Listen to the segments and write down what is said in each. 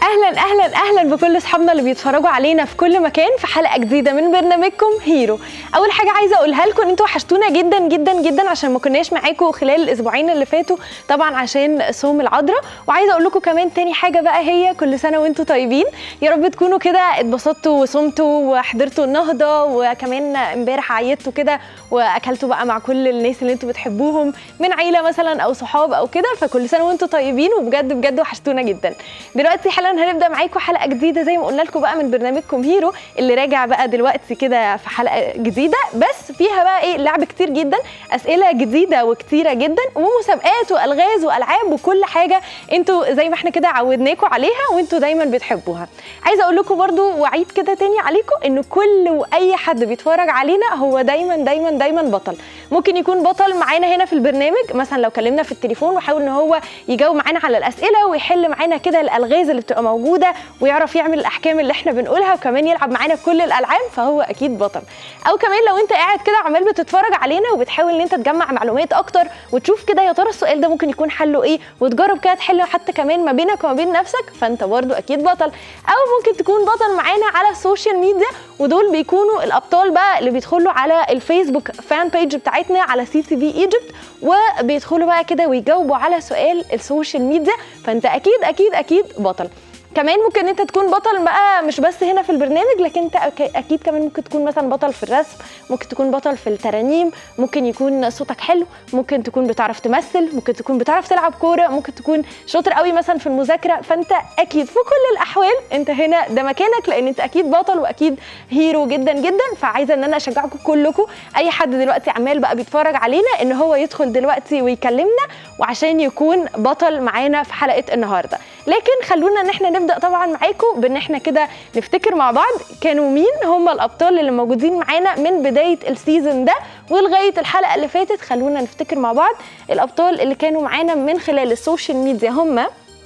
اهلا اهلا اهلا بكل اصحابنا اللي بيتفرجوا علينا في كل مكان في حلقه جديده من برنامجكم هيرو اول حاجه عايزه اقولها لكم ان انتوا وحشتونا جدا جدا جدا عشان ما كناش معاكم خلال الاسبوعين اللي فاتوا طبعا عشان صوم العذراء وعايزه اقول لكم كمان تاني حاجه بقى هي كل سنه وانتوا طيبين يا رب تكونوا كده اتبسطتوا وصمتوا وحضرتوا النهضه وكمان امبارح عيدتوا كده واكلتوا بقى مع كل الناس اللي انتوا بتحبوهم من عيله مثلا او صحاب او كده فكل سنه وانتوا طيبين وبجد بجد وحشتونا جدا دلوقتي حالا هنبدا معاكم حلقه جديده زي ما قلنا لكم بقى من برنامجكم هيرو اللي راجع بقى دلوقتي كده في حلقه جديده بس فيها بقى ايه لعب كتير جدا اسئله جديده وكتيره جدا ومسابقات والغاز والعاب وكل حاجه انتوا زي ما احنا كده عودناكم عليها وانتوا دايما بتحبوها عايزه اقول لكم برضو وعيد كده تاني عليكم ان كل واي حد بيتفرج علينا هو دايما دايما دايما بطل ممكن يكون بطل معانا هنا في البرنامج مثلا لو كلمنا في التليفون وحاول ان هو يجاوب معانا على الاسئله ويحل معانا كده الالغاز اللي بتبقى موجوده ويعرف يعمل الاحكام اللي احنا بنقولها وكمان يلعب معانا كل الالعاب فهو اكيد بطل او كمان لو انت قاعد كده عمال بتتفرج علينا وبتحاول ان انت تجمع معلومات اكتر وتشوف كده يا ترى السؤال ده ممكن يكون حله ايه وتجرب كده تحله حتى كمان ما بينك وما بين نفسك فانت برضو اكيد بطل او ممكن تكون بطل معانا على السوشيال ميديا ودول بيكونوا الابطال بقى اللي بيدخلوا على الفيسبوك فان بيج بتاعتنا على سي تي في ايجيبت وبيدخلوا بقى كده ويجاوبوا على سؤال السوشيال ميديا فانت اكيد اكيد اكيد بطل كمان ممكن انت تكون بطل بقى مش بس هنا في البرنامج لكن انت اكيد كمان ممكن تكون مثلا بطل في الرسم ممكن تكون بطل في الترانيم ممكن يكون صوتك حلو ممكن تكون بتعرف تمثل ممكن تكون بتعرف تلعب كوره ممكن تكون شاطر قوي مثلا في المذاكره فانت اكيد في كل الاحوال انت هنا ده مكانك لان انت اكيد بطل واكيد هيرو جدا جدا فعايزه ان انا اشجعكم كلكم اي حد دلوقتي عمال بقى بيتفرج علينا ان هو يدخل دلوقتي ويكلمنا وعشان يكون بطل معانا في حلقه النهارده لكن خلونا ان احنا نبدا طبعا معاكم بان احنا كده نفتكر مع بعض كانوا مين هم الابطال اللي موجودين معانا من بدايه السيزون ده ولغايه الحلقه اللي فاتت خلونا نفتكر مع بعض الابطال اللي كانوا معانا من خلال السوشيال ميديا هم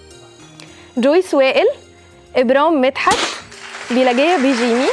جويس وائل ابرام مدحت بيلاجيه بيجيمي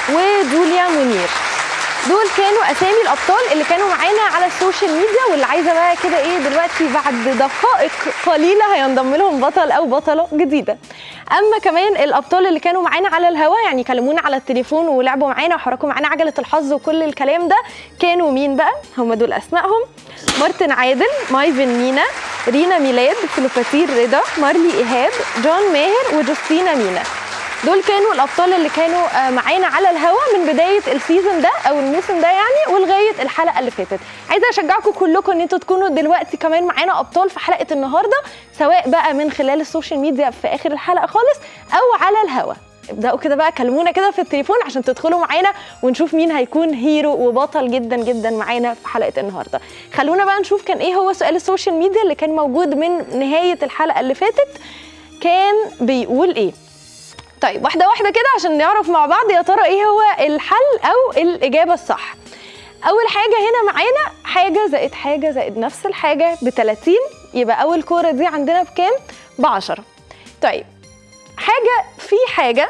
وجوليا منير دول كانوا اسامي الابطال اللي كانوا معانا على السوشيال ميديا واللي عايزه بقى كده ايه دلوقتي بعد دقائق قليله هينضم لهم بطل او بطله جديده اما كمان الابطال اللي كانوا معانا على الهواء يعني كلمونا على التليفون ولعبوا معانا وحركوا معانا عجله الحظ وكل الكلام ده كانوا مين بقى هم دول اسمائهم مارتن عادل مايفن مينا رينا ميلاد كليوباتير رضا مارلي ايهاب جون ماهر وجوستينا مينا دول كانوا الابطال اللي كانوا معانا على الهوا من بدايه السيزون ده او الموسم ده يعني ولغايه الحلقه اللي فاتت عايزه اشجعكم كلكم ان انتوا تكونوا دلوقتي كمان معانا ابطال في حلقه النهارده سواء بقى من خلال السوشيال ميديا في اخر الحلقه خالص او على الهوا ابداوا كده بقى كلمونا كده في التليفون عشان تدخلوا معانا ونشوف مين هيكون هيرو وبطل جدا جدا معانا في حلقه النهارده خلونا بقى نشوف كان ايه هو سؤال السوشيال ميديا اللي كان موجود من نهايه الحلقه اللي فاتت كان بيقول ايه طيب واحدة واحدة كده عشان نعرف مع بعض يا ترى ايه هو الحل او الإجابة الصح أول حاجة هنا معانا حاجة زائد حاجة زائد نفس الحاجة ب 30 يبقى أول كورة دي عندنا بكام؟ ب 10 طيب حاجة في حاجة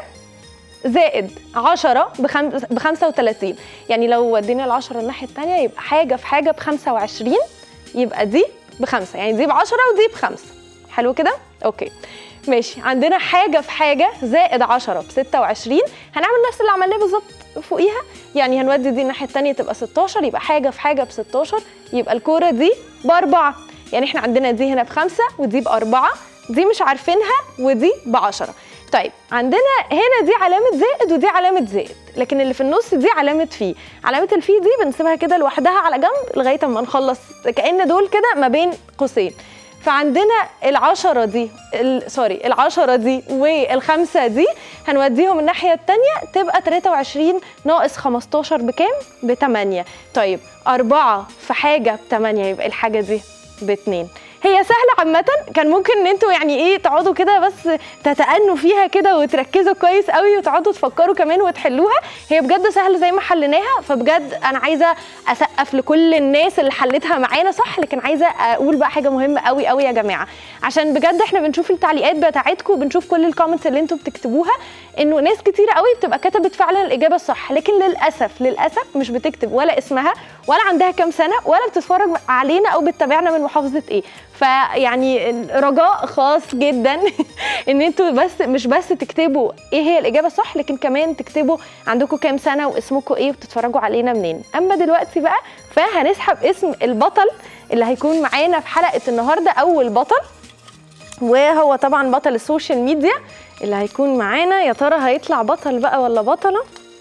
زائد 10 ب 35 يعني لو ودينا ال 10 الناحية التانية يبقى حاجة في حاجة ب 25 يبقى دي بخمسة يعني دي ب 10 ودي بخمسة حلو كده؟ اوكي ماشي عندنا حاجة في حاجة زائد 10 ب 26 هنعمل نفس اللي عملناه بالظبط فوقيها يعني هنودي دي الناحية التانية تبقى 16 يبقى حاجة في حاجة ب 16 يبقى الكورة دي بأربعة يعني احنا عندنا دي هنا بخمسة ودي بأربعة دي مش عارفينها ودي بعشرة طيب عندنا هنا دي علامة زائد ودي علامة زائد لكن اللي في النص دي علامة في علامة الفي دي بنسيبها كده لوحدها على جنب لغاية اما نخلص كأن دول كده ما بين قوسين فعندنا العشرة دي سوري العشرة دي والخمسة دي هنوديهم الناحية التانية تبقى 23 ناقص 15 بكام؟ ب 8 طيب أربعة في حاجة ب 8 يبقى الحاجة دي باتنين هي سهلة عامة كان ممكن ان انتوا يعني ايه تقعدوا كده بس تتأنوا فيها كده وتركزوا كويس قوي وتقعدوا تفكروا كمان وتحلوها هي بجد سهل زي ما حليناها فبجد انا عايزة اسقف لكل الناس اللي حلتها معانا صح لكن عايزة اقول بقى حاجة مهمة قوي قوي يا جماعة عشان بجد احنا بنشوف التعليقات بتاعتكم وبنشوف كل الكومنتس اللي انتوا بتكتبوها انه ناس كتيرة قوي بتبقى كتبت فعلا الاجابة الصح لكن للاسف للاسف مش بتكتب ولا اسمها ولا عندها كام سنة ولا بتتفرج علينا او بتتابعنا من محافظة ايه فيعني رجاء خاص جدا ان انتوا بس مش بس تكتبوا ايه هي الاجابه الصح لكن كمان تكتبوا عندكم كام سنه واسمكم ايه وبتتفرجوا علينا منين اما دلوقتي بقى فهنسحب اسم البطل اللي هيكون معانا في حلقه النهارده اول بطل وهو طبعا بطل السوشيال ميديا اللي هيكون معانا يا ترى هيطلع بطل بقى ولا بطله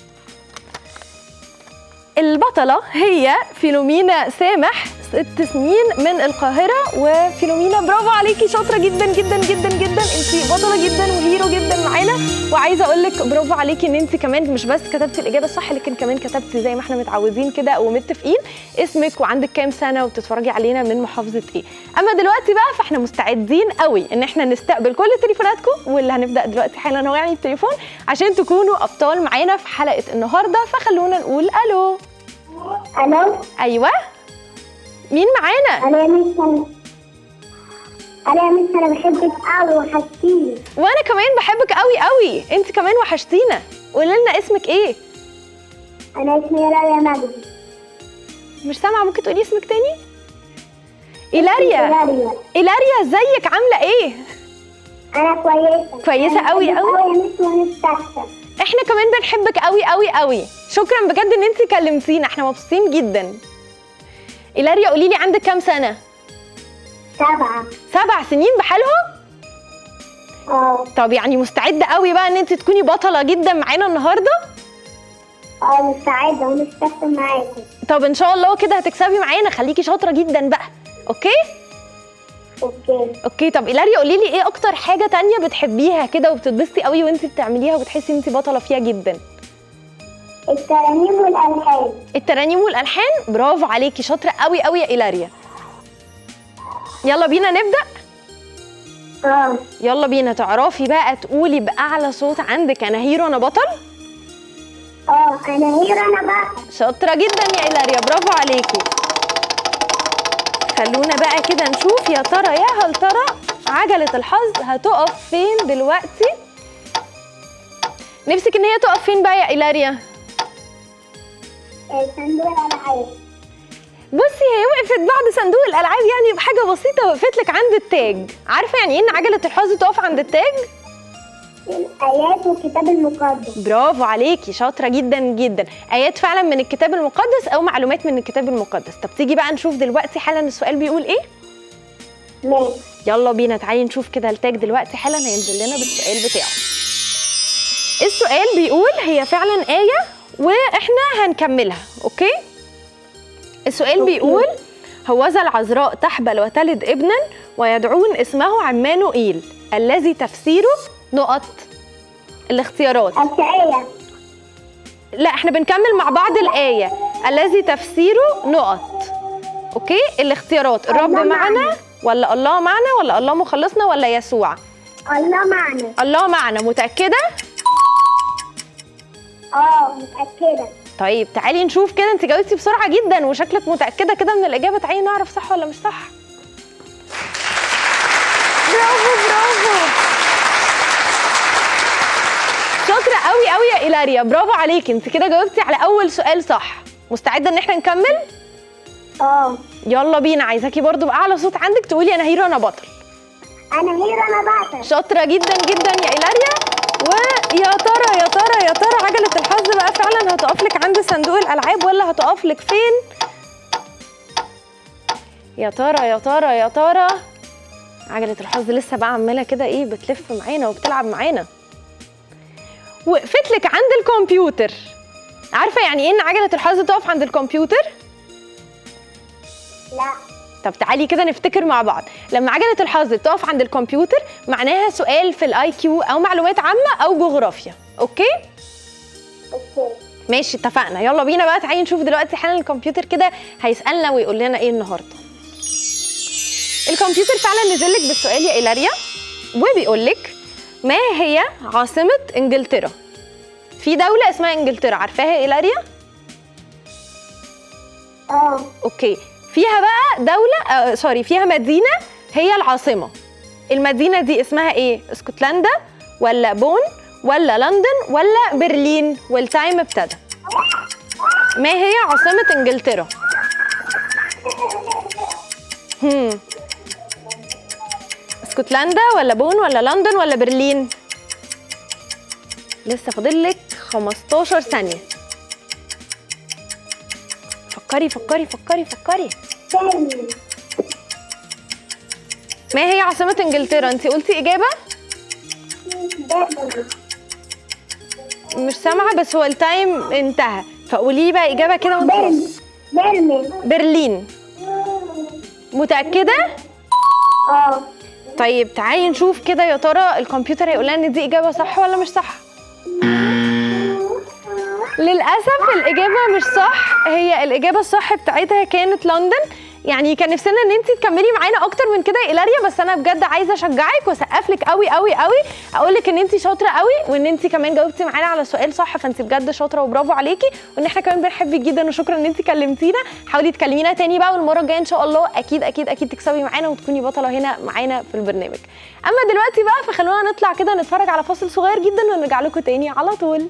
البطلة هي فيلومينا سامح ست سنين من القاهرة وفيلومينا برافو عليكي شاطرة جدا جدا جدا جدا انت بطلة جدا وهيرو جدا معانا وعايزة اقول لك برافو عليكي ان انت كمان مش بس كتبتي الإجابة الصح لكن كمان كتبتي زي ما احنا متعودين كده ومتفقين اسمك وعندك كام سنة وبتتفرجي علينا من محافظة ايه اما دلوقتي بقى فاحنا مستعدين قوي ان احنا نستقبل كل تليفوناتكم واللي هنبدأ دلوقتي حالا هو يعني التليفون عشان تكونوا ابطال معانا في حلقة النهاردة فخلونا نقول الو الو ايوه مين معانا انا يا ميس انا انا يا ميس انا بحبك قوي وحشتيني وانا كمان بحبك قوي قوي انت كمان وحشتينا قولي لنا اسمك ايه انا اسمي رانيا مجدي مش سامعه ممكن تقولي اسمك تاني إيلاريا رانيا إيلاريا ازيك عامله ايه انا كويسه كويسة أنا أوي بحبك أوي. قوي يا ميس ونستحسن احنا كمان بنحبك قوي قوي قوي شكرا بجد ان انت كلمتينا احنا مبسوطين جدا إيلاريا قولي لي عندك كام سنه سبعه سبع سنين بحالهم اه طب يعني مستعده قوي بقى ان انت تكوني بطله جدا معانا النهارده اه مستعده ونستحسن معاكم طب ان شاء الله كده هتكسبي معانا خليكي شاطره جدا بقى اوكي اوكي اوكي طب إيلاريا قولي لي ايه اكتر حاجه تانية بتحبيها كده وبتتبسطي قوي وانت بتعمليها وبتحسي ان انت بطله فيها جدا الترانيم والالحان الترانيم والالحان برافو عليكي شاطره قوي قوي يا إيلاريا يلا بينا نبدا اه يلا بينا تعرفي بقى تقولي باعلى صوت عندك انا هيرو انا بطل اه انا هيرو انا بقى شاطره جدا يا إيلاريا برافو عليكي خلونا بقى كده نشوف يا ترى يا هل ترى عجله الحظ هتقف فين دلوقتي نفسك ان هي تقف فين بقى يا إيلاريا صندوق الالعاب بصي هي وقفت بعد صندوق الالعاب يعني بحاجه بسيطه وقفت لك عند التاج عارفه يعني ايه ان عجله الحظ تقف عند التاج الايات والكتاب المقدس برافو عليكي شاطره جدا جدا ايات فعلا من الكتاب المقدس او معلومات من الكتاب المقدس طب تيجي بقى نشوف دلوقتي حالا السؤال بيقول ايه ماشي يلا بينا تعالي نشوف كده التاج دلوقتي حالا هينزل لنا بالسؤال بتاعه السؤال بيقول هي فعلا آية واحنا هنكملها اوكي السؤال أوكي. بيقول هوذا العذراء تحبل وتلد ابنا ويدعون اسمه عمانوئيل الذي تفسيره نقط الاختيارات الشقية لا احنا بنكمل مع بعض الآية الذي تفسيره نقط اوكي الاختيارات الرب الله معنا معنا. ولا الله معنا ولا الله مخلصنا ولا يسوع الله معنا الله معنا متأكدة اه متأكدة طيب تعالي نشوف كده انت جاوبتي بسرعة جدا وشكلك متأكدة كده من الإجابة تعالي نعرف صح ولا مش صح برافو برافو شاطرة قوي قوي يا إيلاريا برافو عليكي انت كده جاوبتي على أول سؤال صح مستعدة ان احنا نكمل اه يلا بينا عايزاكي برضو بأعلى صوت عندك تقولي أنا هيرو أنا بطل انا هيرو انا بطل شاطرة جدا جدا يا إيلاريا ويا ترى يا ترى يا ترى عجلة الحظ بقى فعلا هتقف لك عند صندوق الألعاب ولا هتقف لك فين؟ يا ترى يا ترى يا ترى عجلة الحظ لسه بقى عمالة كده ايه بتلف معانا وبتلعب معانا وقفت لك عند الكمبيوتر عارفة يعني ايه ان عجلة الحظ تقف عند الكمبيوتر؟ لا طب تعالي كده نفتكر مع بعض لما عجلة الحظ بتقف عند الكمبيوتر معناها سؤال في الاي كيو او معلومات عامة او جغرافيا اوكي اوكي ماشي اتفقنا يلا بينا بقى تعالي نشوف دلوقتي حالا الكمبيوتر كده هيسألنا ويقول لنا ايه النهارده الكمبيوتر فعلا نزل لك بالسؤال يا إيلاريا وبيقول لك ما هي عاصمة انجلترا في دولة اسمها انجلترا عارفاها يا إيلاريا اه اوكي فيها بقى دولة آه سوري فيها مدينة هي العاصمة المدينة دي اسمها ايه؟ اسكتلندا ولا بون ولا لندن ولا برلين والتايم ابتدى ما هي عاصمة انجلترا؟ هم اسكتلندا ولا بون ولا لندن ولا برلين لسه فاضل لك 15 ثانيه فكري فكري فكري فكري برلين ما هي عاصمه انجلترا انت قلتي اجابه برلين مش سامعه بس هو التايم انتهى فقولي لي بقى اجابه كده وانت برلين برلين برلين متاكده اه طيب تعالي نشوف كده يا ترى الكمبيوتر هيقول لنا ان دي اجابه صح ولا مش صح للاسف الاجابه مش صح هي الاجابه الصح بتاعتها كانت لندن يعني كان نفسنا ان انت تكملي معانا اكتر من كده يا إيلاريا بس انا بجد عايزه اشجعك واسقف لك قوي قوي قوي اقول لك ان انت شاطره قوي وان انت كمان جاوبتي معانا على سؤال صح فانت بجد شاطره وبرافو عليكي وان احنا كمان بنحبك جدا وشكرا ان انت كلمتينا حاولي تكلمينا تاني بقى والمره الجايه ان شاء الله اكيد اكيد اكيد تكسبي معانا وتكوني بطله هنا معانا في البرنامج اما دلوقتي بقى فخلونا نطلع كده نتفرج على فاصل صغير جدا ونرجع لكم تاني على طول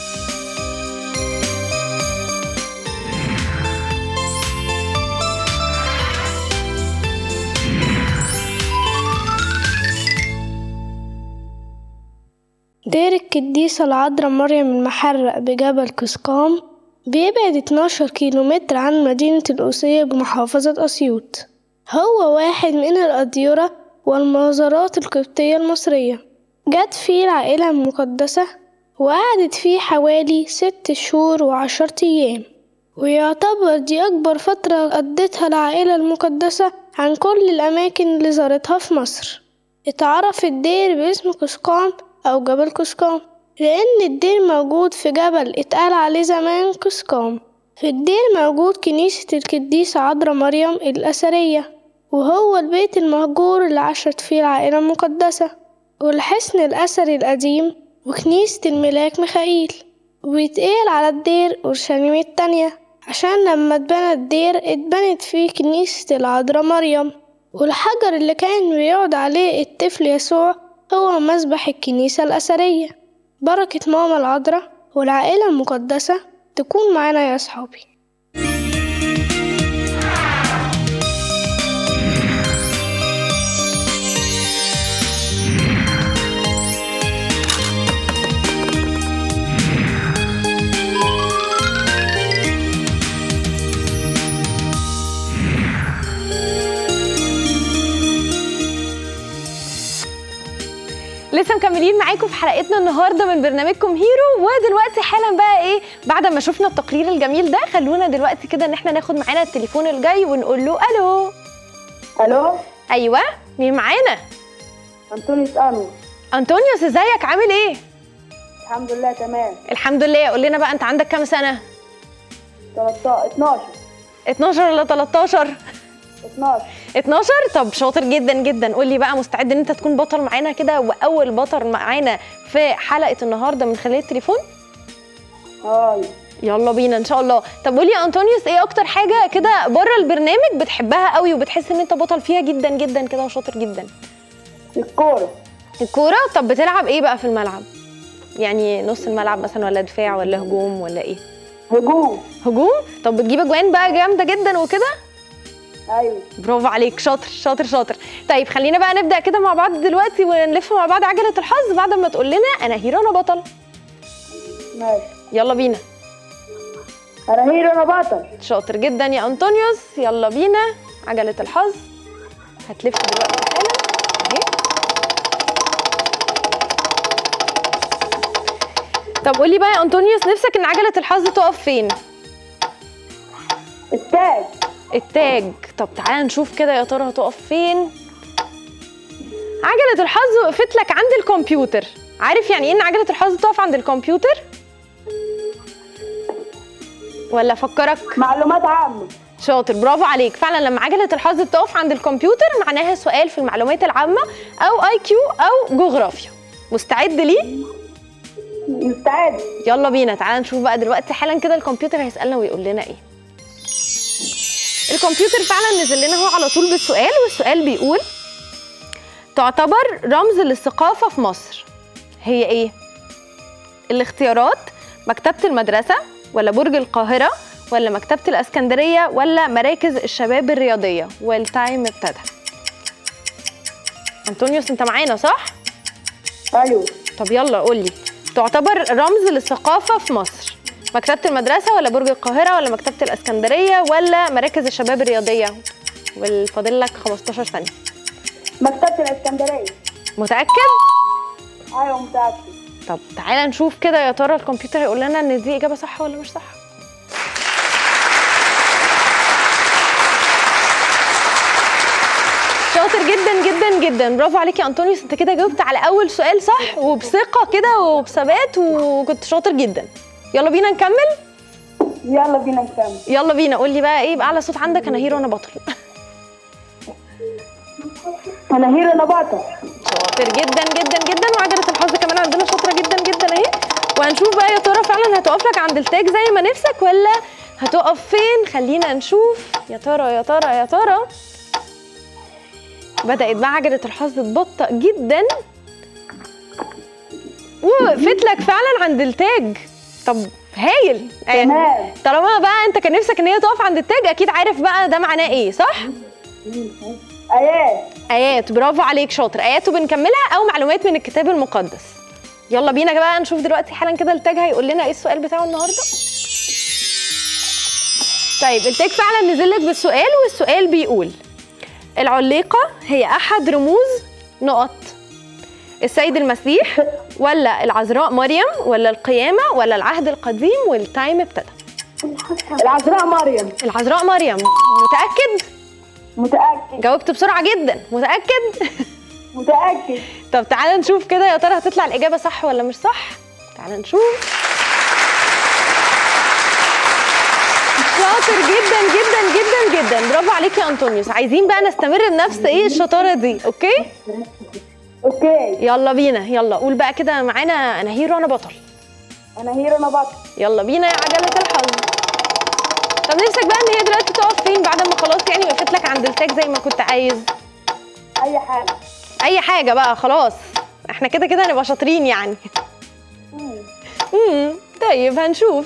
دير القديسة العذراء مريم المحرق بجبل قسقام بيبعد 12 كيلومتر عن مدينة القوسية بمحافظة أسيوط هو واحد من الأديرة والمزارات القبطية المصرية جت فيه العائلة المقدسة وقعدت فيه حوالي ست شهور وعشرة أيام ويعتبر دي أكبر فترة قضتها العائلة المقدسة عن كل الأماكن اللي زارتها في مصر اتعرف الدير باسم قسقام أو جبل قسقام لأن الدير موجود في جبل اتقال عليه زمان قسقام في الدير موجود كنيسة القديسة عذراء مريم الأثرية وهو البيت المهجور اللي عاشت فيه العائلة المقدسة والحصن الأثري القديم وكنيسة الملاك ميخائيل ويتقال على الدير أورشليم التانية عشان لما اتبنى الدير اتبنت فيه كنيسة العذراء مريم والحجر اللي كان بيقعد عليه الطفل يسوع هو مسبح الكنيسة الأثرية بركة ماما العذراء والعائلة المقدسة تكون معانا يا صحابي لسه مكملين معاكم في حلقتنا النهارده من برنامجكم هيرو ودلوقتي حالا بقى ايه بعد ما شفنا التقرير الجميل ده خلونا دلوقتي كده ان احنا ناخد معانا التليفون الجاي ونقول له الو الو ايوه مين معانا انطونيوس امي انطونيوس ازيك عامل ايه الحمد لله تمام الحمد لله قول لنا بقى انت عندك كام سنه 13 12 12 ولا 13 12 12 طب شاطر جدا جدا قول لي بقى مستعد ان انت تكون بطل معانا كده واول بطل معانا في حلقه النهارده من خلال التليفون هاي يلا بينا ان شاء الله طب قولي يا انطونيوس ايه اكتر حاجه كده بره البرنامج بتحبها قوي وبتحس ان انت بطل فيها جدا جدا كده وشاطر جدا الكوره الكوره طب بتلعب ايه بقى في الملعب يعني نص الملعب مثلا ولا دفاع ولا هجوم ولا ايه هجوم هجوم طب بتجيب اجوان بقى جامده جدا وكده ايوه برافو عليك شاطر شاطر شاطر طيب خلينا بقى نبدا كده مع بعض دلوقتي ونلف مع بعض عجله الحظ بعد ما تقول لنا انا هيرو انا بطل ماشي يلا بينا انا هيرو انا بطل شاطر جدا يا انطونيوس يلا بينا عجله الحظ هتلف دلوقتي حالا اهي طب قولي بقى يا انطونيوس نفسك ان عجله الحظ تقف فين التاج التاج طب تعالى نشوف كده يا ترى هتقف فين عجله الحظ وقفت لك عند الكمبيوتر عارف يعني ايه ان عجله الحظ تقف عند الكمبيوتر ولا افكرك معلومات عامه شاطر برافو عليك فعلا لما عجله الحظ بتقف عند الكمبيوتر معناها سؤال في المعلومات العامه او اي كيو او جغرافيا مستعد ليه مستعد يلا بينا تعالى نشوف بقى دلوقتي حالا كده الكمبيوتر هيسالنا ويقول لنا ايه الكمبيوتر فعلا نزل لنا هو على طول بالسؤال والسؤال بيقول تعتبر رمز للثقافه في مصر هي ايه الاختيارات مكتبه المدرسه ولا برج القاهره ولا مكتبه الاسكندريه ولا مراكز الشباب الرياضيه والتايم ابتدى انطونيوس انت معانا صح ايوه طب يلا قول لي تعتبر رمز للثقافه في مصر مكتبه المدرسه ولا برج القاهره ولا مكتبه الاسكندريه ولا مراكز الشباب الرياضيه والفاضل لك 15 ثانيه مكتبة الاسكندرية متاكد ايوه متأكد طب تعالى نشوف كده يا ترى الكمبيوتر هيقول لنا ان دي اجابه صح ولا مش صح شاطر جدا جدا جدا برافو عليك يا انطونيوس انت كده جاوبت على اول سؤال صح وبثقه كده وبثبات وكنت شاطر جدا يلا بينا نكمل يلا بينا نكمل يلا بينا قول لي بقى ايه باعلى صوت عندك انا هيرو انا بطل انا هيرو انا بطل شاطر جدا جدا جدا وعجله الحظ كمان عندنا شاطره جدا جدا اهي وهنشوف بقى يا ترى فعلا هتقف لك عند التاج زي ما نفسك ولا هتقف فين خلينا نشوف يا ترى يا ترى يا ترى بدأت بقى عجلة الحظ تبطأ جدا ووقفت لك فعلا عند التاج طب هايل يعني تمام طالما بقى انت كان نفسك ان هي تقف عند التاج اكيد عارف بقى ده معناه ايه صح؟ ايات ايات برافو عليك شاطر ايات وبنكملها او معلومات من الكتاب المقدس يلا بينا بقى نشوف دلوقتي حالا كده التاج هيقول لنا ايه السؤال بتاعه النهارده طيب التاج فعلا نزل لك بالسؤال والسؤال بيقول العليقه هي احد رموز نقط السيد المسيح ولا العذراء مريم ولا القيامه ولا العهد القديم والتايم ابتدى العذراء مريم العذراء مريم متاكد متأكد جاوبت بسرعه جدا متاكد متأكد طب تعالى نشوف كده يا ترى هتطلع الإجابة صح ولا مش صح؟ تعالى نشوف شاطر جدا جدا جدا جدا برافو عليك يا أنطونيوس عايزين بقى نستمر بنفس ايه الشطارة دي أوكي؟ اوكي يلا بينا يلا قول بقى كده معانا أنا هيرو أنا بطل انا هيرو انا بطل يلا بينا يا عجلة الحظ طب نفسك بقى إن هي دلوقتي تقف فين بعد ما خلاص يعني وقفت لك عند التاج زي ما كنت عايز اي حاجة أي حاجة بقى خلاص احنا كده كده هنبقى شاطرين يعني امم طيب هنشوف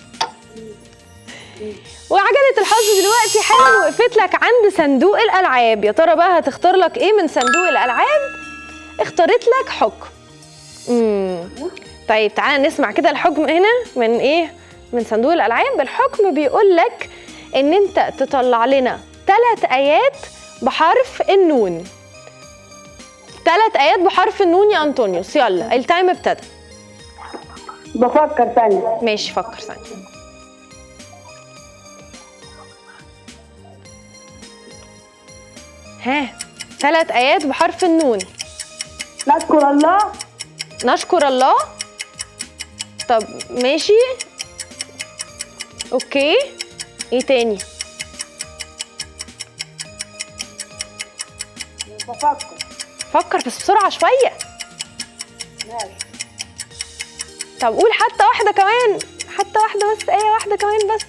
وعجلة الحظ دلوقتي حالا وقفت لك عند صندوق الألعاب يا ترى بقى هتختار لك ايه من صندوق الألعاب اختارت لك حكم امم طيب تعالى نسمع كده الحكم هنا من ايه من صندوق الألعاب الحكم بيقول لك ان انت تطلع لنا ثلاث آيات بحرف النون ثلاث آيات بحرف النون يا أنطونيوس يلا التايم ابتدى بفكر ثانية ماشي فكر ثانية ها ثلاث آيات بحرف النون نشكر الله نشكر الله طب ماشي اوكي ايه تاني بفكر فكر بس بسرعة شوية ماشي طب قول حتى واحدة كمان حتى واحدة بس آية واحدة كمان بس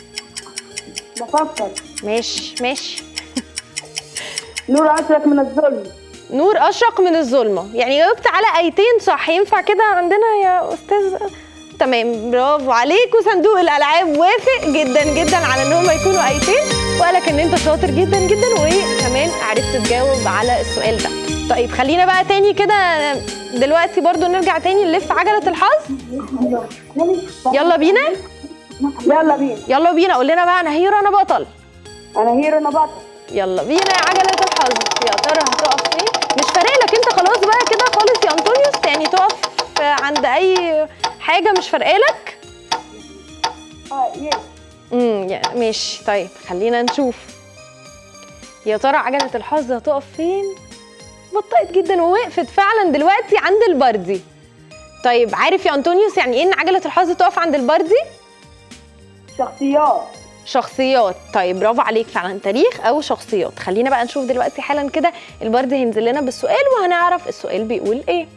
بفكر ماشي ماشي نور أشرق من الظلم نور أشرق من الظلمة يعني جاوبت على آيتين صح ينفع كده عندنا يا أستاذ تمام برافو عليك وصندوق الألعاب وافق جدا جدا على إن هما يكونوا آيتين وقالك إن أنت شاطر جدا جدا وكمان عرفت تجاوب على السؤال ده طيب خلينا بقى تاني كده دلوقتي برضو نرجع تاني نلف عجلة الحظ يلا بينا يلا بينا يلا بينا قول لنا بقى أنا هيرو أنا بطل أنا هيرو أنا بطل يلا بينا يا عجلة الحظ يا ترى هتقف فين؟ مش فارق لك انت خلاص بقى كده خالص يا انطونيوس يعني تقف عند اي حاجة مش فارقة لك؟ اه يس امم يا- ماشي طيب خلينا نشوف يا ترى عجلة الحظ هتقف فين؟ بطأت جدا ووقفت فعلا دلوقتي عند البردي طيب عارف يا انطونيوس يعني ايه ان عجلة الحظ تقف عند البردي؟ شخصيات شخصيات طيب برافو عليك فعلا تاريخ او شخصيات خلينا بقى نشوف دلوقتي حالا كده البرد هينزل لنا بالسؤال وهنعرف السؤال بيقول ايه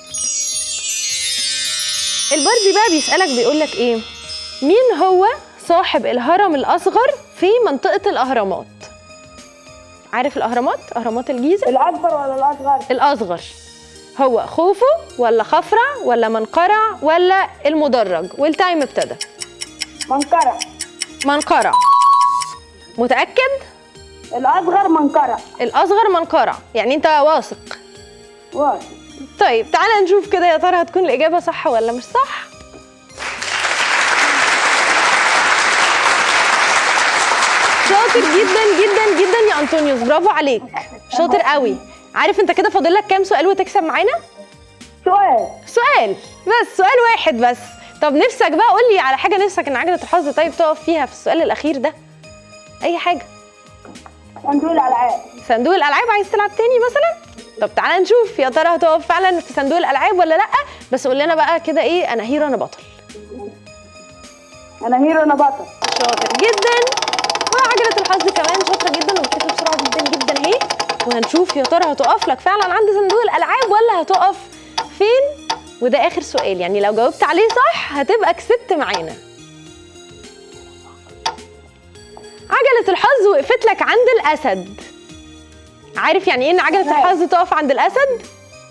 البرد بقى بيسألك بيقول لك ايه مين هو صاحب الهرم الاصغر في منطقة الاهرامات عارف الاهرامات اهرامات الجيزة الأكبر ولا الأصغر؟ الاصغر هو خوفو ولا خفرع ولا منقرع ولا المدرج والتايم ابتدى منقرع منقرع متأكد الأصغر منقرع الأصغر منقرع يعني أنت واثق واحد طيب تعالى نشوف كده يا ترى هتكون الإجابة صح ولا مش صح شاطر جدا جدا جدا يا أنطونيوس برافو عليك شاطر قوي عارف انت كده فاضل لك كام سؤال وتكسب معانا سؤال سؤال بس سؤال واحد بس طب نفسك بقى قول لي على حاجة نفسك ان عجلة الحظ طيب تقف فيها في السؤال الأخير ده أي حاجة صندوق الألعاب صندوق الالعاب عايز تلعب تاني مثلا طب تعالى نشوف يا ترى هتقف فعلا في صندوق الالعاب ولا لا بس قول لنا بقى كده ايه انا هيرو انا بطل أنا هيرو أنا بطل شاطر جدا وعجله الحظ كمان شاطره جدا وبتكتب بسرعه جدا جدا اهي وهنشوف يا ترى هتقف لك فعلا عند صندوق الالعاب ولا هتقف فين وده اخر سؤال يعني لو جاوبت عليه صح هتبقى كسبت معانا عجله الحظ وقفت لك عند الاسد عارف يعني ايه ان عجله تمام. الحظ تقف عند الاسد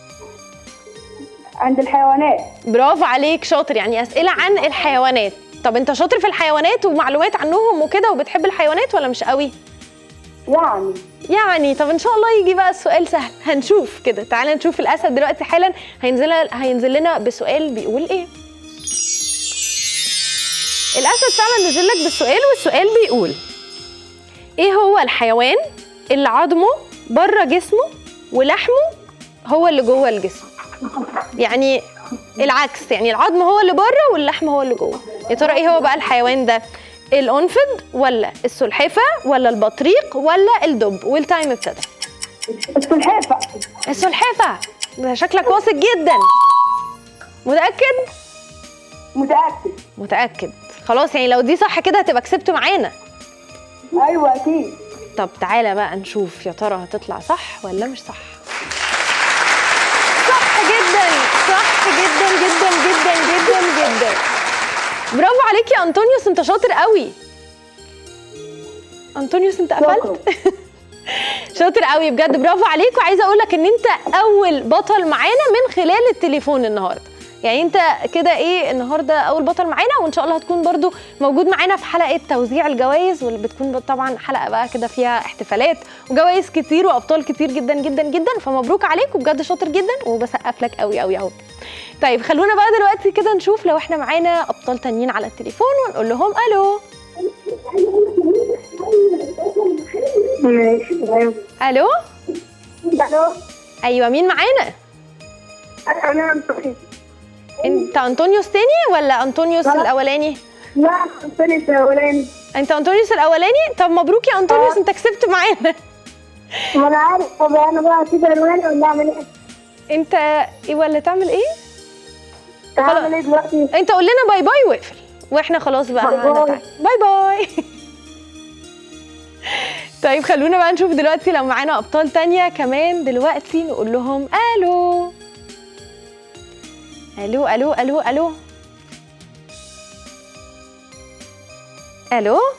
عند الحيوانات برافو عليك شاطر يعني اسئله عن الحيوانات طب انت شاطر في الحيوانات ومعلومات عنهم وكده وبتحب الحيوانات ولا مش قوي يعني يعني طب ان شاء الله يجي بقى السؤال سهل هنشوف كده تعالى نشوف الاسد دلوقتي حالا هينزل هينزل لنا بسؤال بيقول ايه الاسد فعلا نزل لك بالسؤال والسؤال بيقول ايه هو الحيوان اللي عظمه بره جسمه ولحمه هو اللي جوه الجسم يعني العكس يعني العظم هو اللي بره واللحم هو اللي جوه يا ترى ايه هو بقى الحيوان ده الانفد ولا السلحفه ولا البطريق ولا الدب والتايم ابتدى السلحفة السلحفه ده شكلك واثق جدا متاكد متأكد متاكد خلاص يعني لو دي صح كده هتبقى كسبت معانا أيوة أكيد طب تعالى بقى نشوف يا ترى هتطلع صح ولا مش صح صح جدا صح جدا جدا جدا جدا جدا برافو عليك يا انطونيوس انت شاطر قوي انطونيوس انت قفلت شاطر قوي بجد برافو عليك وعايزه اقول لك ان انت اول بطل معانا من خلال التليفون النهارده يعني انت كده ايه النهارده اول بطل معانا وان شاء الله هتكون برضو موجود معانا في حلقه توزيع الجوائز واللي بتكون طبعا حلقه بقى كده فيها احتفالات وجوائز كتير وابطال كتير جدا جدا جدا فمبروك عليك وبجد شاطر جدا وبسقف لك قوي قوي اهو طيب خلونا بقى دلوقتي كده نشوف لو احنا معانا ابطال تانيين على التليفون ونقول لهم الو ماشي الو الو ايوه مين معانا انا أنطوني. انت انطونيوس تاني ولا انطونيوس لا. الاولاني لا أنطوني الأولاني انت انطونيوس الاولاني طب مبروك يا انطونيوس آه. انت كسبت معانا ما أنا عارف طب أنا بقى كده الوان ولا أعمل إيه؟ انت ايه ولا تعمل ايه أعمل إيه دلوقتي؟ انت قول لنا باي باي واقفل واحنا خلاص بقى باي باي. هنتعامل. باي باي طيب خلونا بقى نشوف دلوقتي لو معانا ابطال تانية كمان دلوقتي نقول لهم الو الو الو الو الو الو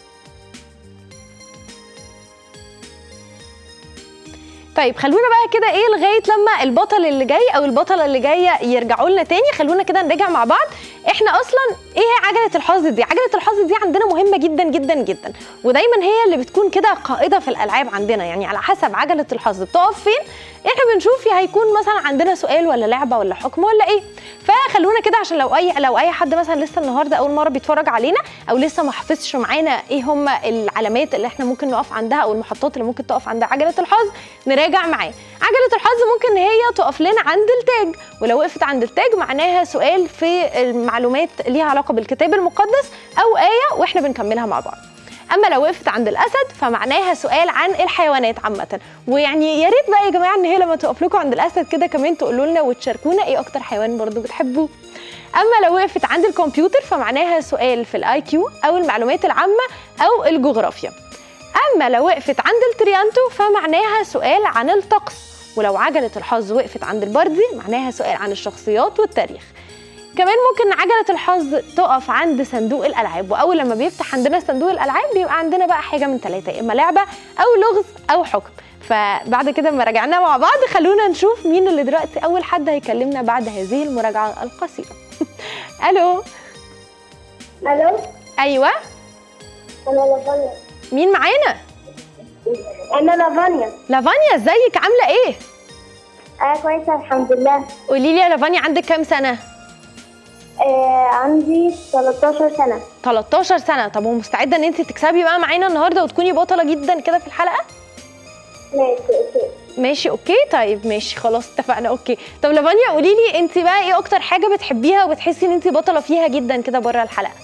طيب خلونا بقى كده ايه لغايه لما البطل اللي جاي او البطله اللي جايه يرجعوا لنا تاني خلونا كده نراجع مع بعض احنا اصلا ايه هي عجله الحظ دي عجله الحظ دي عندنا مهمه جدا جدا جدا ودايما هي اللي بتكون كده قائده في الالعاب عندنا يعني على حسب عجله الحظ بتقف فين احنا بنشوف يا هيكون مثلا عندنا سؤال ولا لعبه ولا حكم ولا ايه فخلونا كده عشان لو اي لو اي حد مثلا لسه النهارده اول مره بيتفرج علينا او لسه ما حفظش معانا ايه هم العلامات اللي احنا ممكن نقف عندها او المحطات اللي ممكن تقف عند عجله الحظ نراجع معاه عجله الحظ ممكن ان هي تقف لنا عند التاج ولو وقفت عند التاج معناها سؤال في المعلومات ليها علاقه بالكتاب المقدس او ايه واحنا بنكملها مع بعض اما لو وقفت عند الاسد فمعناها سؤال عن الحيوانات عامه ويعني يا ريت بقى يا جماعه ان هي لما تقف لكم عند الاسد كده كمان تقولوا لنا وتشاركونا ايه اكتر حيوان برضو بتحبوه اما لو وقفت عند الكمبيوتر فمعناها سؤال في الاي كيو او المعلومات العامه او الجغرافيا اما لو وقفت عند التريانتو فمعناها سؤال عن الطقس ولو عجله الحظ وقفت عند البردي معناها سؤال عن الشخصيات والتاريخ كمان ممكن عجلة الحظ تقف عند صندوق الألعاب وأول لما بيفتح عندنا صندوق الألعاب بيبقى عندنا بقى حاجة من ثلاثة يا إما لعبة أو لغز أو حكم فبعد كده لما راجعنا مع بعض خلونا نشوف مين اللي دلوقتي أول حد هيكلمنا بعد هذه المراجعة القصيرة ألو الو أيوة انا لافانيا مين معانا انا لافانيا لافانيا ازيك عاملة إيه أنا كويسة الحمد لله قولي لي يا لافانيا عندك كام سنه آه عندي 13 سنة 13 سنه طب ومستعده ان انت تكسبي بقى معانا النهارده وتكوني بطله جدا كده في الحلقه ماشي أوكي ماشي اوكي طيب ماشي خلاص اتفقنا اوكي طب لافانيا قولي لي انت بقى ايه اكتر حاجه بتحبيها وبتحسي ان انت بطله فيها جدا كده بره الحلقه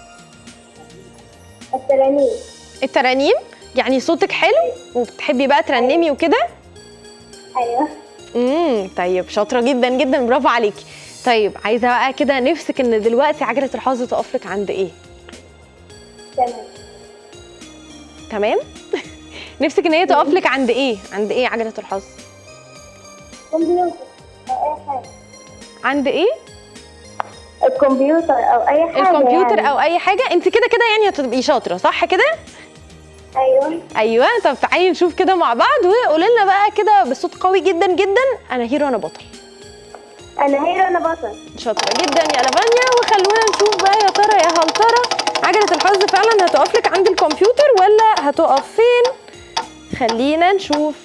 الترانيم الترانيم يعني صوتك حلو وبتحبي بقى ترنمي وكده أيوه امم طيب شاطره جدا جدا برافو عليكي طيب عايزه بقى كده نفسك ان دلوقتي عجله الحظ تقف لك عند ايه تمام تمام نفسك ان هي تقف لك عند ايه عند ايه عجله الحظ كمبيوتر أو أي حاجة عند ايه الكمبيوتر أو أي حاجة الكمبيوتر يعني. او اي حاجه انت كده كده يعني هتبقي شاطره صح كده أيوه ايوه طب تعالي نشوف كده مع بعض وقولي لنا بقى كده بصوت قوي جدا جدا انا هيرو انا بطل أنا هيرو أنا بطل شاطره جدا يا لافانيا وخلونا نشوف بقى يا ترى يا هل ترى عجله الحظ فعلا هتقف لك عند الكمبيوتر ولا هتقف فين خلينا نشوف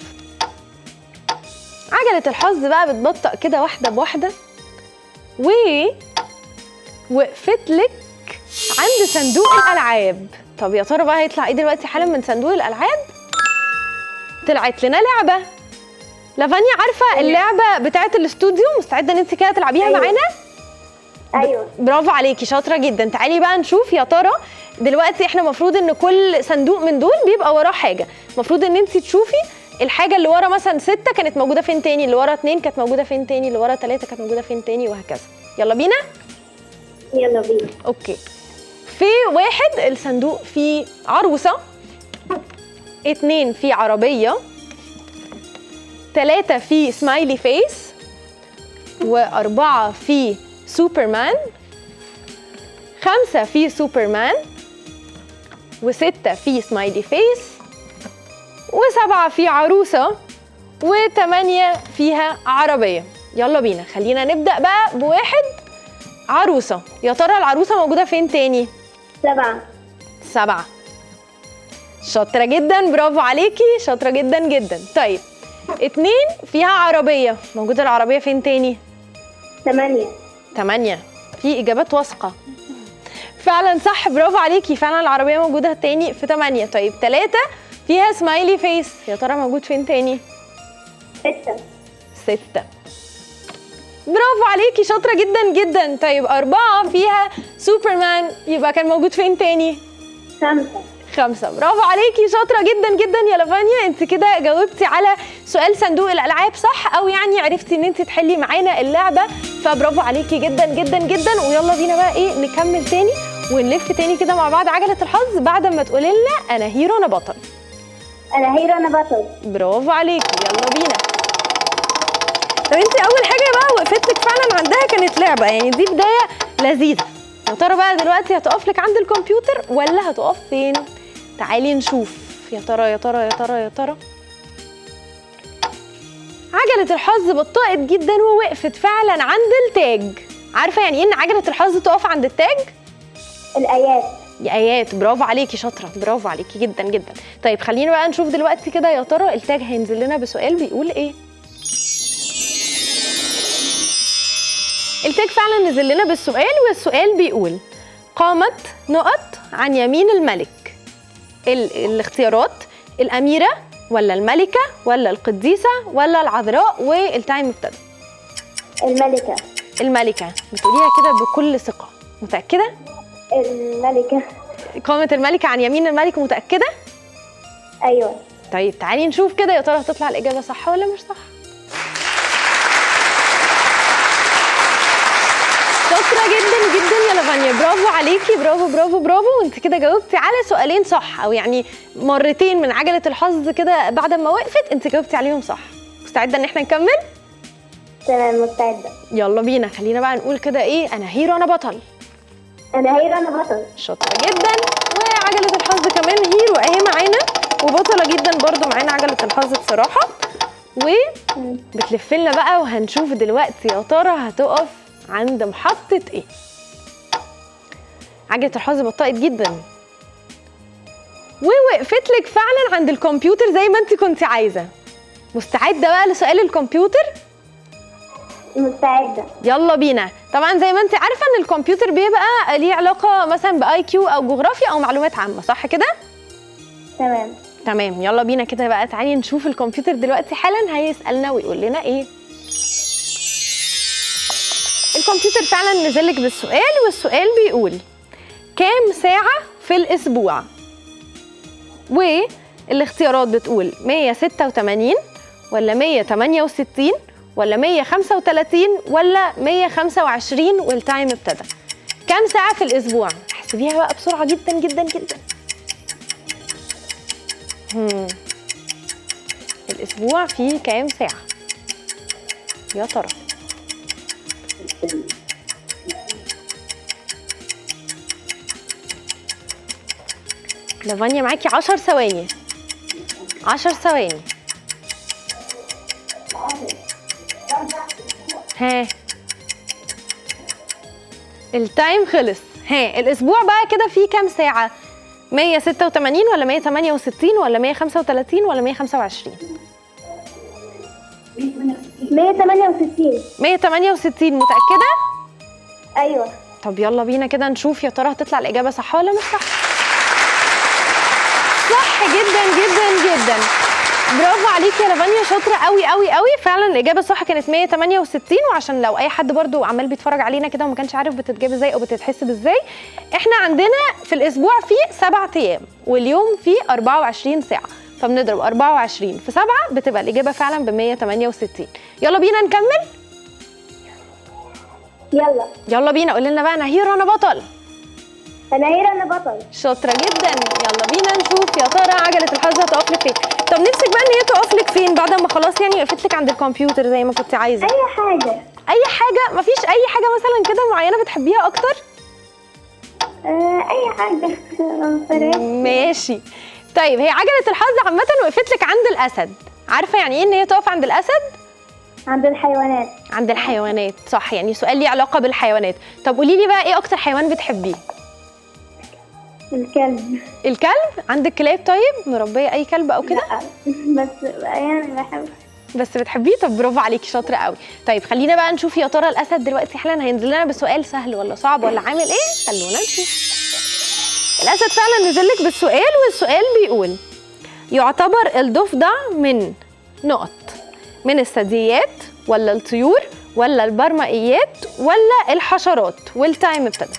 عجله الحظ بقى بتبطأ كده واحده بواحده و وقفت لك عند صندوق الالعاب طب يا ترى بقى هيطلع ايه دلوقتي حالا من صندوق الالعاب طلعت لنا لعبه لافانيا عارفه اللعبه بتاعه الاستوديو مستعده ان انت كده تلعبيها أيوة. معانا أيوه برافو عليكي شاطره جدا تعالي بقى نشوف يا ترى دلوقتي احنا المفروض ان كل صندوق من دول بيبقى وراه حاجه المفروض ان انت تشوفي الحاجه اللي ورا مثلا ستة كانت موجوده فين تاني اللي ورا اتنين كانت موجوده فين تاني اللي ورا تلاتة كانت موجوده فين تاني وهكذا يلا بينا يلا بينا اوكي في واحد الصندوق فيه عروسه اتنين فيه عربيه تلاتة فيه سمايلي فيس وأربعة فيه سوبرمان خمسة فيه سوبرمان وستة فيه سمايلي فيس وسبعة فيه عروسة وتمانية فيها عربية يلا بينا خلينا نبدأ بقى بواحد عروسة يا ترى العروسة موجودة فين تاني؟ سبعة سبعة شاطرة جدا برافو عليكي شاطرة جدا جدا طيب اتنين فيها عربية موجودة العربية فين تاني؟ ثمانية تمانية في إجابات واثقة فعلا صح برافو عليكي فعلا العربية موجودة تاني في تمانية طيب تلاتة فيها سمايلي فيس يا ترى موجود فين تاني؟ ستة ستة برافو عليكي شاطرة جدا جدا طيب أربعة فيها سوبرمان يبقى كان موجود فين تاني؟ خمسة خمسة برافو عليكي شاطرة جدا جدا يا لافانيا انت كده جاوبتي على سؤال صندوق الألعاب صح أو يعني عرفتي ان انت تحلي معانا اللعبة فبرافو عليكي جدا جدا جدا ويلا بينا بقى ايه نكمل تاني ونلف تاني كده مع بعض عجلة الحظ بعد ما تقولي لنا أنا هيرو أنا بطل أنا هيرو أنا بطل برافو عليكي يلا بينا طب انت اول حاجه بقى وقفت لك فعلا عندها كانت لعبه يعني دي بدايه لذيذه يا ترى بقى دلوقتي هتقف لك عند الكمبيوتر ولا هتقف فين تعالي نشوف يا ترى يا ترى يا ترى يا ترى عجلة الحظ بطأت جدا ووقفت فعلا عند التاج عارفة يعني ايه ان عجلة الحظ تقف عند التاج؟ الآيات يا ايات برافو عليكي شاطره برافو عليكي جدا جدا طيب خلينا بقى نشوف دلوقتي كده يا ترى التاج هينزل لنا بسؤال بيقول ايه التاج فعلا نزل لنا بالسؤال والسؤال بيقول قامت نقط عن يمين الملك ال- الاختيارات الأميرة ولا الملكة ولا القديسة ولا العذراء والتايم ابتدى الملكة الملكة بتقوليها كده بكل ثقة متأكدة؟ الملكة قامت الملكة عن يمين الملك متأكدة؟ أيوة طيب تعالي نشوف كده يا ترى هتطلع الإجابة صح ولا مش صح شاطرة جدا جدا يا لافانيا برافو عليكي برافو برافو برافو وانت كده جاوبتي على سؤالين صح او يعني مرتين من عجلة الحظ كده بعد ما وقفت انت جاوبتي عليهم صح مستعدة ان احنا نكمل؟ تمام مستعدة يلا بينا خلينا بقى نقول كده ايه انا هيرو انا بطل أنا هيرو أنا بطل شاطرة جدا وعجلة الحظ كمان هيرو اهي معانا وبطلة جدا برضو معانا عجلة الحظ بصراحة وبتلف لنا بقى وهنشوف دلوقتي يا ترى هتقف عند محطة ايه عجلة الحظ بطأت جدا ووقفت لك فعلا عند الكمبيوتر زي ما انت كنت عايزة مستعدة بقى لسؤال الكمبيوتر مستعدة يلا بينا طبعا زي ما انت عارفه ان الكمبيوتر بيبقى ليه علاقه مثلا باي كيو او جغرافيا او معلومات عامه صح كده تمام تمام يلا بينا كده بقى تعالي نشوف الكمبيوتر دلوقتي حالا هيسالنا ويقول لنا ايه الكمبيوتر فعلا نزلك بالسؤال والسؤال بيقول كام ساعة في الأسبوع؟ والاختيارات بتقول 186 ولا 168 ولا 135 ولا 125 والتايم ابتدى كام ساعة في الأسبوع؟ احسبيها بقى بسرعة جدا جدا جدا هم. الأسبوع فيه كام ساعة؟ يا ترى لافانيا معاكي 10 ثواني 10 ثواني ها التايم خلص ها الاسبوع بقى كده فيه كام ساعه 186 ولا 168 ولا 135 ولا 125 168 168 متاكده أيوة طب يلا بينا كده نشوف يا ترى هتطلع الإجابة صح ولا مش صح صح جدا جدا جدا برافو عليكي يا لافانيا شاطرة قوي قوي قوي فعلا الإجابة الصح كانت 168 وعشان لو أي حد برضو عمال بيتفرج علينا كده وما كانش عارف بتتجاب ازاي أو بتتحسب ازاي احنا عندنا في الأسبوع فيه سبع أيام واليوم فيه 24 ساعة فبنضرب 24 في 7 بتبقى الإجابة فعلا ب 168 يلا بينا نكمل يلا يلا بينا قول لنا بقى أنا هيرو أنا بطل أنا هيرا أنا بطل شاطرة جدا يلا بينا نشوف يا ترى عجلة الحظ هتقف لك فين طب نفسك بقى ان هي تقف لك فين بعد ما خلاص يعني وقفت لك عند الكمبيوتر زي ما كنت عايزة أي حاجة اي حاجة مفيش اي حاجة مثلا كده معينة بتحبيها اكتر آه أي حاجة ما فرقش. ماشي طيب هي عجلة الحظ عامة وقفت لك عند الاسد عارفة يعني ايه ان هي تقف عند الاسد عند الحيوانات عند الحيوانات صح يعني سؤال ليه علاقة بالحيوانات طب قولي لي بقى ايه اكتر حيوان بتحبيه الكلب الكلب عندك كلاب طيب مربية اي كلب او كده لا بس يعني بحب بس بتحبيه طب برافو عليكي شاطره قوي طيب خلينا بقى نشوف يا ترى الاسد دلوقتي حالا هينزل لنا بسؤال سهل ولا صعب ولا عامل ايه خلونا نشوف الاسد فعلا نزل لك بالسؤال والسؤال بيقول يعتبر الضفدع من نقط من الثدييات ولا الطيور ولا البرمائيات ولا الحشرات والتايم ابتدى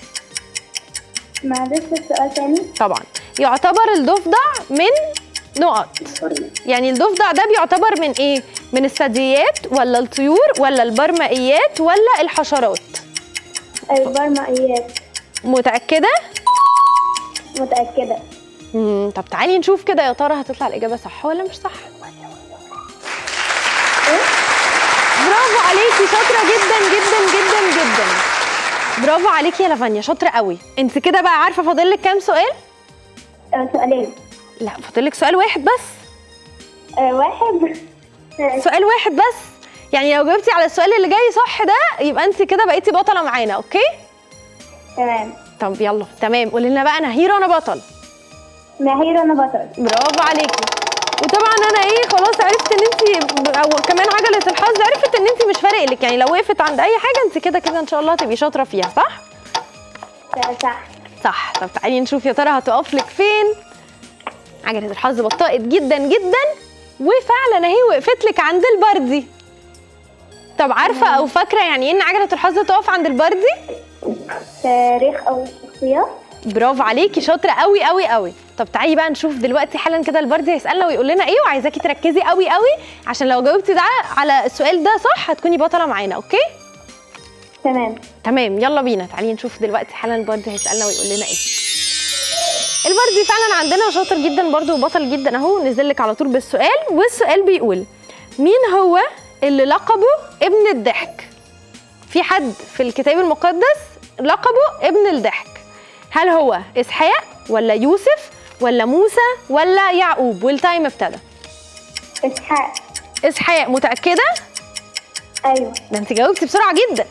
معلش السؤال تاني طبعا يعتبر الضفدع من نقط يعني الضفدع ده بيعتبر من ايه من الثدييات ولا الطيور ولا البرمائيات ولا الحشرات البرمائيات متاكده متأكدة مم. طب تعالي نشوف كده يا ترى هتطلع الاجابه صح ولا مش صح برافو عليكي شاطره جدا جدا جدا جدا برافو عليكي يا لافانيا شاطره قوي انت كده بقى عارفه فاضل لك كام سؤال آه، سؤالين لا فاضل لك سؤال واحد بس آه، واحد آه، سؤال واحد بس يعني لو جاوبتي على السؤال اللي جاي صح ده يبقى انت كده بقيتي بطله معانا اوكي تمام طب يلا تمام قولي لنا بقى انا هيرو انا بطل ماهير أنا بطل برافو عليكي وطبعا انا ايه خلاص عرفت ان انت او كمان عجله الحظ عرفت ان انت مش فارق لك يعني لو وقفت عند اي حاجه انت كده كده ان شاء الله هتبقي شاطره فيها صح آه، صح صح طب تعالي نشوف يا ترى هتقف لك فين عجله الحظ بطأت جدا جدا وفعلا اهي وقفت لك عند البردي طب عارفه او فاكره يعني ايه ان عجله الحظ تقف عند البردي تاريخ أو الشخصيات برافو عليكي شاطره قوي قوي قوي طب تعالي بقى نشوف دلوقتي حالا كده البردي هيسالنا ويقول لنا ايه وعايزاكي تركزي قوي قوي عشان لو جاوبتي ده على السؤال ده صح هتكوني بطله معانا اوكي تمام تمام يلا بينا تعالي نشوف دلوقتي حالا البردي هيسالنا ويقول لنا ايه البردي فعلا عندنا شاطر جدا برضو وبطل جدا اهو نزل لك على طول بالسؤال والسؤال بيقول مين هو اللي لقبه ابن الضحك في حد في الكتاب المقدس لقبه ابن الضحك هل هو اسحاق ولا يوسف ولا موسى ولا يعقوب والتايم ابتدى إسحاق اسحاق متاكده أيوة ده انت جاوبتي بسرعه جدا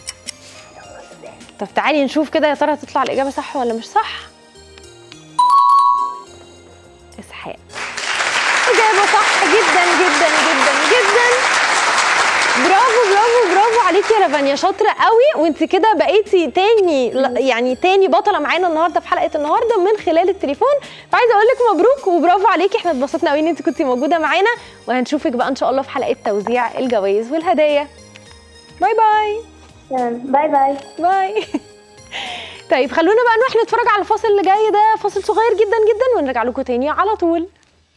طب تعالي نشوف كده يا ترى هتطلع الاجابه صح ولا مش صح اسحاق اجابه صح جدا جدا جدا جدا برافو برافو عليكي يا رافانيا شاطره قوي وانت كده بقيتي تاني لا- يعني تاني بطله معانا النهارده في حلقه النهارده من خلال التليفون فعايزه اقول لك مبروك وبرافو عليكي احنا اتبسطنا قوي ان انت كنتي موجوده معانا وهنشوفك بقى ان شاء الله في حلقه توزيع الجوائز والهدايا باي باي باي باي باي طيب خلونا بقى نروح نتفرج على الفاصل اللي جاي ده فاصل صغير جدا جدا ونرجع لكم تاني على طول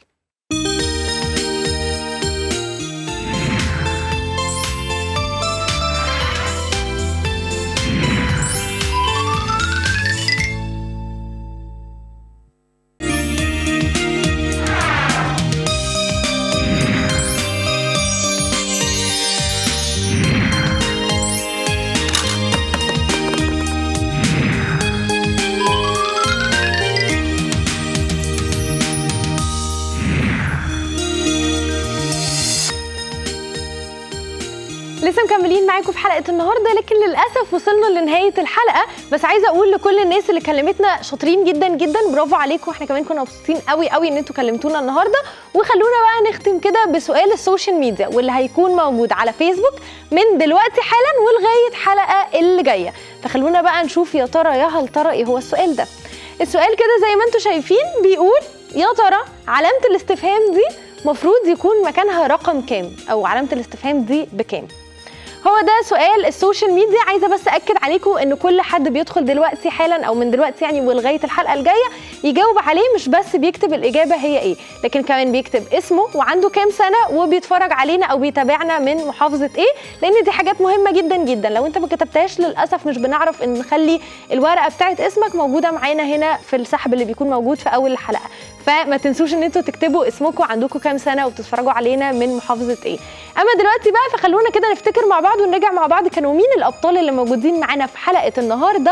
لسه مكملين معاكم في حلقه النهارده لكن للاسف وصلنا لنهايه الحلقه بس عايزه اقول لكل الناس اللي كلمتنا شاطرين جدا جدا برافو عليكم احنا كمان كنا مبسوطين قوي قوي ان انتوا كلمتونا النهارده وخلونا بقى نختم كده بسؤال السوشيال ميديا واللي هيكون موجود على فيسبوك من دلوقتي حالا ولغايه حلقه اللي جايه فخلونا بقى نشوف يا ترى يا هل ترى ايه هو السؤال ده السؤال كده زي ما انتوا شايفين بيقول يا ترى علامه الاستفهام دي مفروض يكون مكانها رقم كام او علامه الاستفهام دي بكام هو ده سؤال السوشيال ميديا عايزه بس اكد عليكم ان كل حد بيدخل دلوقتي حالا او من دلوقتي يعني ولغايه الحلقه الجايه يجاوب عليه مش بس بيكتب الاجابه هي ايه لكن كمان بيكتب اسمه وعنده كام سنه وبيتفرج علينا او بيتابعنا من محافظه ايه لان دي حاجات مهمه جدا جدا لو انت ما كتبتهاش للاسف مش بنعرف ان نخلي الورقه بتاعت اسمك موجوده معانا هنا في السحب اللي بيكون موجود في اول الحلقه فما تنسوش ان انتوا تكتبوا اسمكم عندكم كام سنه وبتتفرجوا علينا من محافظه ايه اما دلوقتي بقى فخلونا كده نفتكر مع بعض ونرجع مع بعض كانوا مين الابطال اللي موجودين معانا في حلقه النهارده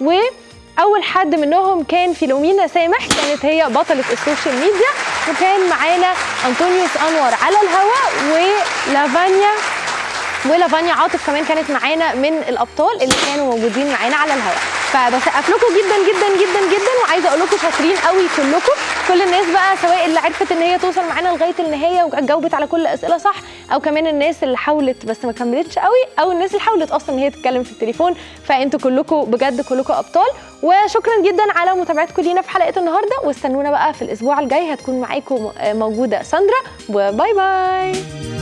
واول حد منهم كان فيلومينا سامح كانت هي بطله السوشيال ميديا وكان معانا انطونيوس انور على الهواء ولافانيا ولافانيا عاطف كمان كانت معانا من الابطال اللي كانوا موجودين معانا على الهواء فبسقف لكم جدا جدا جدا جدا وعايزه اقول لكم شاطرين قوي كلكم كل الناس بقى سواء اللي عرفت ان هي توصل معانا لغايه النهايه وجاوبت على كل الاسئله صح او كمان الناس اللي حاولت بس ما كملتش قوي او الناس اللي حاولت اصلا ان هي تتكلم في التليفون فانتوا كلكم بجد كلكم ابطال وشكرا جدا على متابعتكم لينا في حلقه النهارده واستنونا بقى في الاسبوع الجاي هتكون معاكم موجوده ساندرا وباي باي